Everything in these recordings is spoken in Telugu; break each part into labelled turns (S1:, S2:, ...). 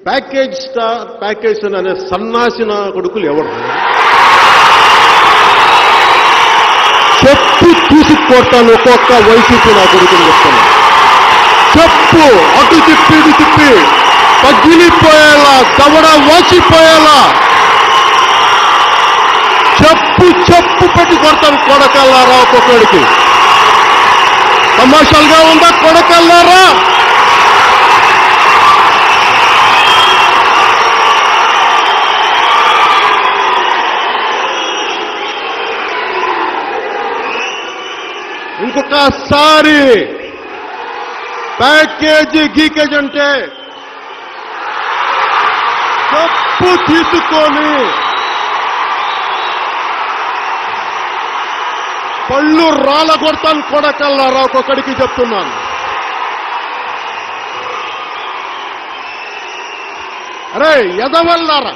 S1: ప్యాకేజ్ స్టార్ ప్యాకేజ్ అనే సన్నాసిన కొడుకులు ఎవరు చెప్పు తీసుకొడతాను ఒక్కొక్క వైసీపీ నా కొడుకుని చెప్తాను చెప్పు అటు తిప్పి ఇటు తిప్పి పగిలిపోయేలా దవడ వాచిపోయేలా చెప్పు చెప్పు పెట్టి కొడతాను కొడకల్లారా ఒక్కొక్కడికి తమాషాలుగా ఉందా కొడకల్లారా ఇంకొకసారి ప్యాకేజీ గీకేజ్ అంటే చెప్పు తీసుకొని పళ్ళు రాళ్ళ కొడతాను కొడకల్లారా ఒక్కొక్కడికి చెప్తున్నాను అరే ఎదవల్లారా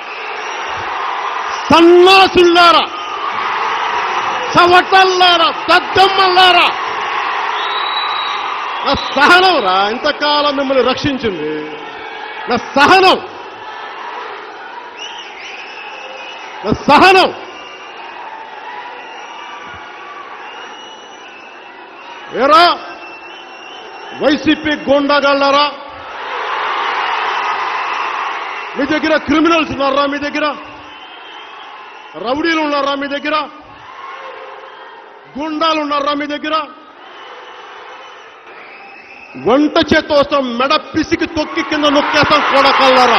S1: సన్నాసుల్లారా చవటల్లారా దద్దమ్మల్లారా నా సహనం రా ఇంతకాలం మిమ్మల్ని రక్షించింది నా సహనం నా సహనం ఏరా వైసీపీ గోండాగాళ్ళారా మీ దగ్గర క్రిమినల్స్ ఉన్నారా మీ దగ్గర రౌడీలు ఉన్నారా మీ దగ్గర గుండాలు ఉన్నారా మీ దగ్గర వంట చేత్తో వస్తాం మెడ పిసికి తొక్కి కింద నొక్కేస్తాం కొడకల్లారా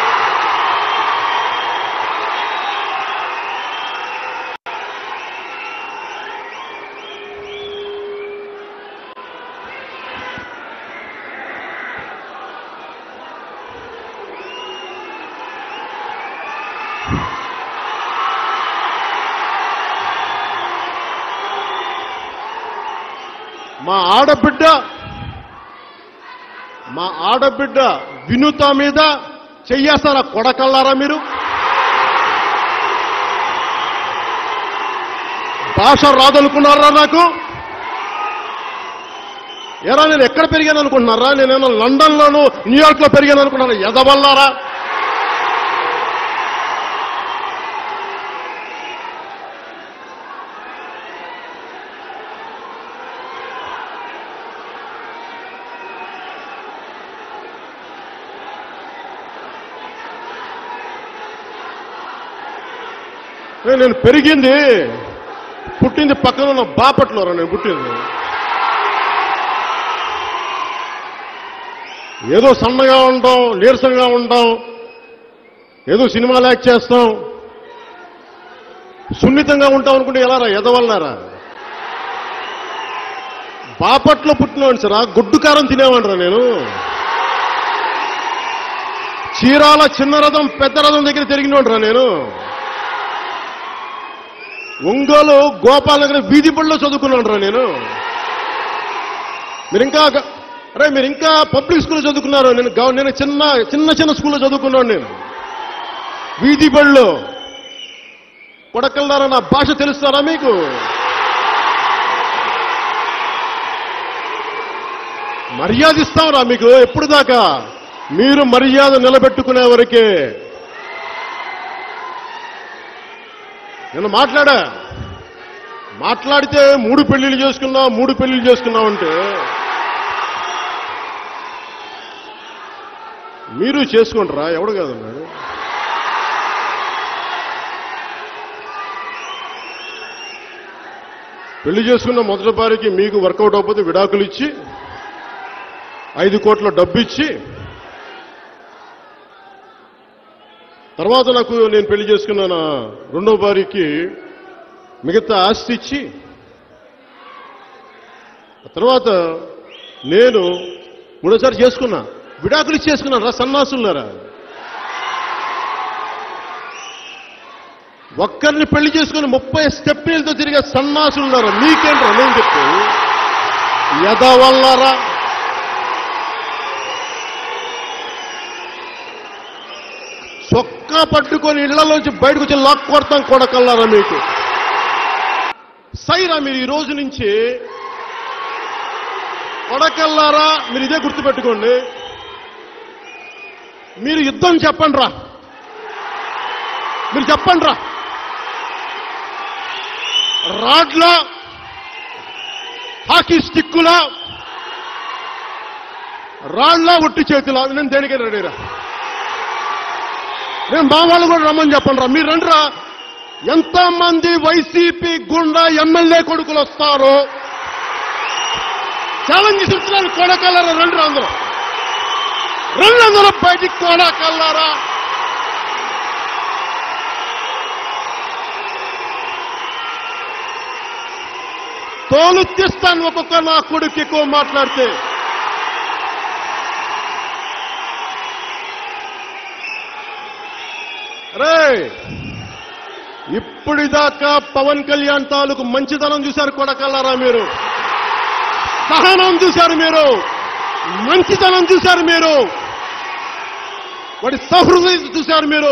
S1: మా ఆడబిడ్డ మా ఆడబిడ్డ వినుత మీద చెయ్యేస్తారా కొడకల్లారా మీరు భాష రాదనుకున్నారా నాకు ఎరా నేను ఎక్కడ పెరిగాను అనుకుంటున్నారా నేనేమో లండన్ లోను న్యూయార్క్ లో పెరిగాను అనుకున్నారా ఎదవల్లారా ఏ, నేను పెరిగింది పుట్టింది పక్కన ఉన్న బాపట్లోరా నేను పుట్టింది ఏదో సన్నగా ఉంటాం నీరసంగా ఉంటాం ఏదో సినిమాలు యాక్ట్ చేస్తాం సున్నితంగా ఉంటాం అనుకుంటే ఎలా రా ఎదవల్లారా బాపట్లో పుట్టినవాడిని సరా గుడ్డు కారం తినేవాడిరా నేను చీరాల చిన్న రథం పెద్ద రథం దగ్గర తిరిగినోడ్రా నేను ఒంగోలు గోపాల్ నగర్ వీధి బడిలో చదువుకున్నాను రా నేను మీరు ఇంకా గ- అరే మీరు ఇంకా పబ్లిక్ స్కూల్లో చదువుకున్నారు నేను గవ- నేను చిన్న చిన్న చిన్న స్కూల్లో చదువుకున్నాను నేను వీధి బడిలో కొడకల్లారా నా భాష తెలుస్తారా మీకు మర్యాద ఇస్తాంరా మీకు ఎప్పుడు దాకా మీరు మర్యాద నిలబెట్టుకునే వరకే నేను మాట్లాడా మాట్లాడితే మూడు పెళ్లిళ్ళు చేసుకున్నా మూడు పెళ్లిళ్ళు చేసుకున్నావు అంటే మీరు చేసుకుంటారా ఎవడు కాదన్నాడు పెళ్లి చేసుకున్న మొదటి వారికి మీకు వర్కౌట్ అవ్వకపోతే విడాకులు ఇచ్చి ఐదు కోట్ల డబ్బు ఇచ్చి తర్వాత నాకు నేను పెళ్లి చేసుకున్న నా రెండో భార్యకి మిగతా ఆస్తి ఇచ్చి ఆ తర్వాత నేను మూడోసారి చేసుకున్నా విడాకులు ఇచ్చి చేసుకున్నాను రా సన్నాసులారా ఒక్కరిని పెళ్లి చేసుకుని ముప్పై స్టెప్నీలతో తిరిగే సన్నాసులున్నారా మీకేంట్రా నేను చెప్పి యదవల్లారా చొక్కా పట్టుకొని ఇళ్లలోంచి బయటకు వచ్చి లాక్ కొడతాం కొడకల్లారా మీకు సైరా మీరు ఈ రోజు నుంచి కొడకల్లారా మీరు ఇదే గుర్తుపెట్టుకోండి మీరు యుద్ధం చెప్పండి రా మీరు చెప్పండి రా రాడ్ల హాకీ స్టిక్కుల రాళ్ల ఒట్టి చేతిలా నేను దేనికైనా రెడీరా నేను మా వాళ్ళు కూడా రమ్మని చెప్పండి రా మీరు రండిరా ఎంతమంది వైసీపీ గుండా ఎమ్మెల్యే కొడుకులు వస్తారో ఛాలెంజ్ చెప్తున్నాను కోడకల్లారా రండి అందరూ రండి అందరూ బయటికి కోడకల్లారా తోలు తీస్తాను ఒక్కొక్క నా కొడుకు ఎక్కువ మాట్లాడితే రే ఇప్పుడిదాకా పవన్ కళ్యాణ్ తాలూకు మంచితనం చూశారు కొడకల్లారా మీరు సహనం చూశారు మీరు మంచితనం చూశారు మీరు వాడి సహృదయం చూశారు మీరు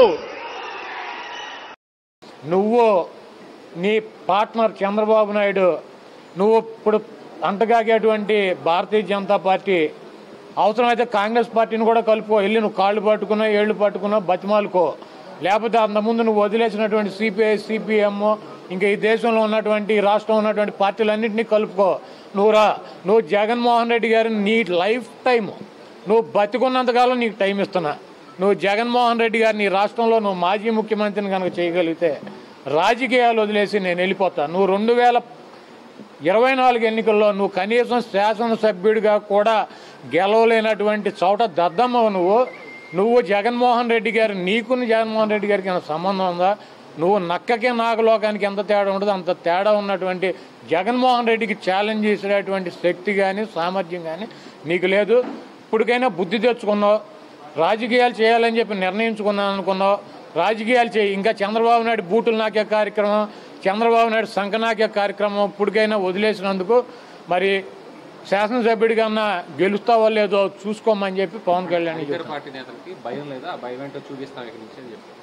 S2: నువ్వు నీ పార్ట్నర్ చంద్రబాబు నాయుడు నువ్వు ఇప్పుడు అంటగాగేటువంటి భారతీయ జనతా పార్టీ అవసరమైతే కాంగ్రెస్ పార్టీని కూడా కలుపుకో వెళ్ళి నువ్వు కాళ్ళు పట్టుకున్నా ఏళ్ళు పట్టుకున్నా బతిమాలుకో లేకపోతే అంతకుముందు నువ్వు వదిలేసినటువంటి సిపిఐ సిపిఎం ఇంకా ఈ దేశంలో ఉన్నటువంటి ఈ రాష్ట్రంలో ఉన్నటువంటి పార్టీలన్నింటినీ కలుపుకో నువ్వు రా నువ్వు జగన్మోహన్ రెడ్డి గారిని నీ లైఫ్ టైం నువ్వు బతికున్నంతకాలం నీకు టైం ఇస్తున్నా నువ్వు జగన్మోహన్ రెడ్డి గారిని ఈ రాష్ట్రంలో నువ్వు మాజీ ముఖ్యమంత్రిని కనుక చేయగలిగితే రాజకీయాలు వదిలేసి నేను వెళ్ళిపోతా నువ్వు రెండు వేల ఇరవై నాలుగు ఎన్నికల్లో నువ్వు కనీసం శాసనసభ్యుడిగా కూడా గెలవలేనటువంటి చోట దద్దమ్మవు నువ్వు నువ్వు జగన్మోహన్ రెడ్డి గారు నీకున్న జగన్మోహన్ రెడ్డి గారికి ఏమైనా సంబంధం ఉందా నువ్వు నక్కకి నాగలోకానికి ఎంత తేడా ఉండదో అంత తేడా ఉన్నటువంటి జగన్మోహన్ రెడ్డికి ఛాలెంజ్ చేసేటటువంటి శక్తి కానీ సామర్థ్యం కానీ నీకు లేదు ఇప్పటికైనా బుద్ధి తెచ్చుకున్నావు రాజకీయాలు చేయాలని చెప్పి నిర్ణయించుకున్నాను అనుకున్నావు రాజకీయాలు చేయి ఇంకా చంద్రబాబు నాయుడు బూటులు నాకే కార్యక్రమం చంద్రబాబు నాయుడు సంఖ నాకే కార్యక్రమం ఇప్పటికైనా వదిలేసినందుకు మరి శాసనసభ్యుడి కన్నా గెలుస్తావో లేదో చూసుకోమని చెప్పి పవన్ కళ్యాణ్
S3: ఇతర
S2: చెప్పారు
S3: పార్టీ నేతలకి భయం లేదా ఆ భయం ఏంటో చూపిస్తాం ఇక్కడి నుంచి అని చెప్పి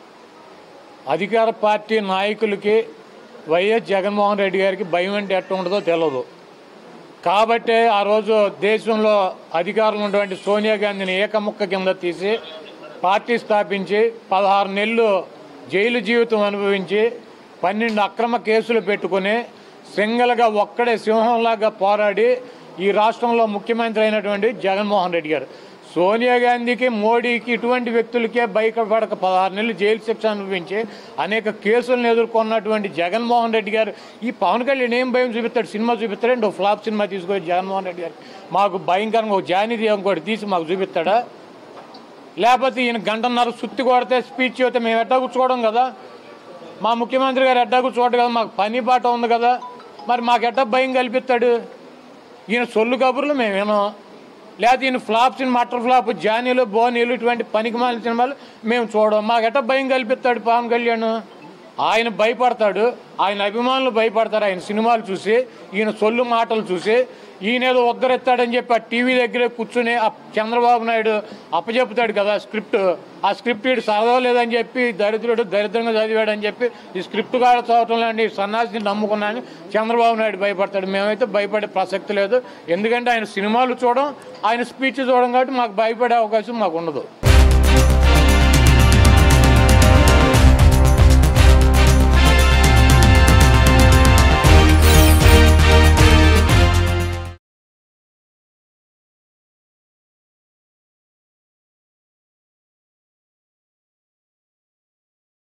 S2: అధికార పార్టీ నాయకులకి వైఎస్ జగన్మోహన్ రెడ్డి గారికి భయం అంటే ఎట్ట ఉండదో తెలియదు కాబట్టే ఆ రోజు దేశంలో అధికారంలో ఉన్నటువంటి సోనియా గాంధీని ఏకముక్క కింద తీసి పార్టీ స్థాపించి పదహారు నెలలు జైలు జీవితం అనుభవించి పన్నెండు అక్రమ కేసులు పెట్టుకుని సింగల్గా ఒక్కడే సింహంలాగా పోరాడి ఈ రాష్ట్రంలో ముఖ్యమంత్రి అయినటువంటి జగన్మోహన్ రెడ్డి గారు సోనియా గాంధీకి మోడీకి ఇటువంటి వ్యక్తులకే బయటపడక పదహారు నెలలు జైలు శిక్ష అనుభవించి అనేక కేసులను ఎదుర్కొన్నటువంటి జగన్మోహన్ రెడ్డి గారు ఈ పవన్ కళ్యాణ్ ఏం భయం చూపిస్తాడు సినిమా చూపిస్తాడండి ఓ ఫ్లాప్ సినిమా తీసుకొని జగన్మోహన్ రెడ్డి గారు మాకు భయంకరంగా ఒక జానీది ఇంకోటి తీసి మాకు చూపిస్తాడా లేకపోతే ఈయన గంటన్నర సుత్తి కొడితే స్పీచ్ చెబితే మేము ఎట్టా కూర్చోవడం కదా మా ముఖ్యమంత్రి గారు ఎట్టా కూర్చోవడం కదా మాకు పని బాట ఉంది కదా మరి మాకు ఎట్టా భయం కల్పిస్తాడు ఈయన సొల్లు కబుర్లు మేము వినం లేకపోతే ఈయన ఫ్లాప్ సినిమా మటర్ ఫ్లాప్ జానీలు బోనీలు ఇటువంటి పనికి మాలిన సినిమాలు మేము చూడం మాకు ఎట్టా భయం కల్పిస్తాడు పవన్ కళ్యాణ్ ఆయన భయపడతాడు ఆయన అభిమానులు భయపడతారు ఆయన సినిమాలు చూసి ఈయన సొల్లు మాటలు చూసి ఈయన ఏదో ఉద్ధరిస్తాడని చెప్పి ఆ టీవీ దగ్గరే కూర్చుని ఆ చంద్రబాబు నాయుడు అప్పచెపుతాడు కదా స్క్రిప్ట్ ఆ స్క్రిప్ట్ వీడు చదవలేదని చెప్పి దరిద్రుడు దరిద్రంగా చదివాడని చెప్పి ఈ స్క్రిప్ట్ కాడ చదవటం లాంటి సన్నాసిని నమ్ముకున్నాను చంద్రబాబు నాయుడు భయపడతాడు మేమైతే భయపడే ప్రసక్తి లేదు ఎందుకంటే ఆయన సినిమాలు చూడడం ఆయన స్పీచ్ చూడడం కాబట్టి మాకు భయపడే అవకాశం మాకు ఉండదు